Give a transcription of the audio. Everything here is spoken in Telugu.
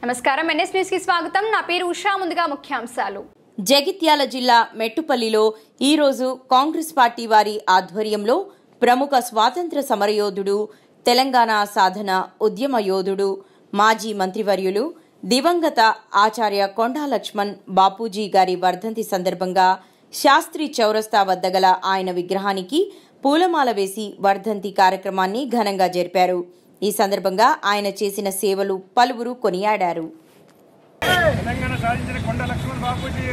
నమస్కారం ఎన్ఎస్ న్యూస్ కి స్వాగతం నా పేరు ఉషా ముందుగా ముఖ్యాంశాలు జగిత్యాల జిల్లా మెట్టుపల్లిలో ఈరోజు కాంగ్రెస్ పార్టీ వారి ఆధ్వర్యంలో ప్రముఖ స్వాతంత్ర సమరయోధుడు తెలంగాణ సాధన ఉద్యమ యోధుడు మాజీ మంత్రివర్యులు దివంగత ఆచార్య కొండా లక్ష్మణ్ బాపూజీ గారి వర్ధంతి సందర్భంగా శాస్త్రి చౌరస్తా వద్ద గల ఆయన విగ్రహానికి పూలమాల వేసి వర్ధంతి కార్యక్రమాన్ని ఘనంగా జరిపారు ఈ సందర్భంగా ఆయన చేసిన సేవలు పలువురు కొనియాడారు తెలంగాణ సాధించిన కొండ లక్ష్మణ్ బాపూజీ